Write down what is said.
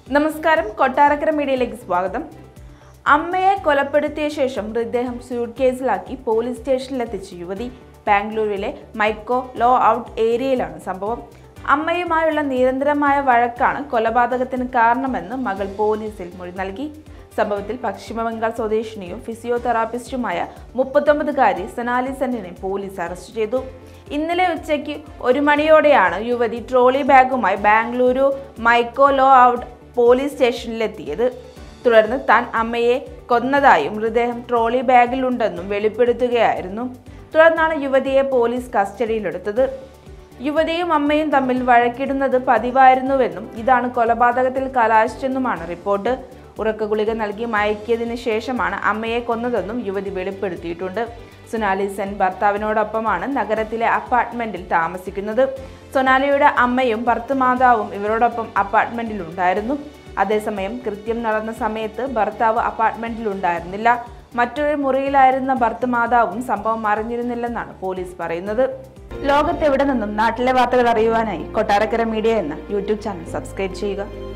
നമസ്കാരം കൊട്ടാരക്കര മീഡിയയിലേക്ക് സ്വാഗതം അമ്മയെ കൊലപ്പെടുത്തിയ ശേഷം മൃതദേഹം സ്യൂട്ട് കേസിലാക്കി പോലീസ് സ്റ്റേഷനിലെത്തിച്ച യുവതി ബാംഗ്ലൂരിലെ മൈക്കോ ലോ ഔട്ട് ഏരിയയിലാണ് സംഭവം അമ്മയുമായുള്ള നിരന്തരമായ വഴക്കാണ് കൊലപാതകത്തിന് കാരണമെന്ന് മകൾ പോലീസിൽ മൊഴി നൽകി സംഭവത്തിൽ പശ്ചിമബംഗാൾ സ്വദേശിനിയും ഫിസിയോതെറാപ്പിസ്റ്റുമായ മുപ്പത്തൊമ്പതുകാരി സനാലി സെന്നിനെ പോലീസ് അറസ്റ്റ് ചെയ്തു ഇന്നലെ ഉച്ചയ്ക്ക് ഒരു മണിയോടെയാണ് യുവതി ട്രോളി ബാഗുമായി Bengaluru Mico layout police സ്റ്റേഷനിലെത്തിയത് തുടർന്ന് താൻ അമ്മയെ കൊന്നതായും മൃതദേഹം ട്രോളി ബാഗിലുണ്ടെന്നും വെളിപ്പെടുത്തുകയായിരുന്നു തുടർന്നാണ് യുവതിയെ പോലീസ് കസ്റ്റഡിയിലെടുത്തത് യുവതിയും അമ്മയും തമ്മിൽ വഴക്കിടുന്നത് പതിവായിരുന്നുവെന്നും ഇതാണ് കൊലപാതകത്തിൽ കലാശിച്ചെന്നുമാണ് റിപ്പോർട്ട് ഉറക്ക ഗുളിക നൽകി മയക്കിയതിനു ശേഷമാണ് അമ്മയെ കൊന്നതെന്നും യുവതി വെളിപ്പെടുത്തിയിട്ടുണ്ട് സൊനാലി സെൻ ഭർത്താവിനോടൊപ്പമാണ് നഗരത്തിലെ അപ്പാർട്ട്മെന്റിൽ താമസിക്കുന്നത് സൊനാലിയുടെ അമ്മയും ഭർത്തൃമാതാവും ഇവരോടൊപ്പം അപ്പാർട്ട്മെന്റിൽ ഉണ്ടായിരുന്നു അതേസമയം കൃത്യം നടന്ന സമയത്ത് ഭർത്താവ് അപ്പാർട്ട്മെന്റിൽ ഉണ്ടായിരുന്നില്ല മറ്റൊരു മുറിയിലായിരുന്ന ഭർത്തൃമാതാവും സംഭവം അറിഞ്ഞിരുന്നില്ലെന്നാണ് പോലീസ് പറയുന്നത് ലോകത്തെവിടെ നിന്നും നാട്ടിലെ വാർത്തകൾ അറിയുവാനായി കൊട്ടാരക്കര മീഡിയ എന്ന യൂട്യൂബ് ചാനൽ സബ്സ്ക്രൈബ് ചെയ്യുക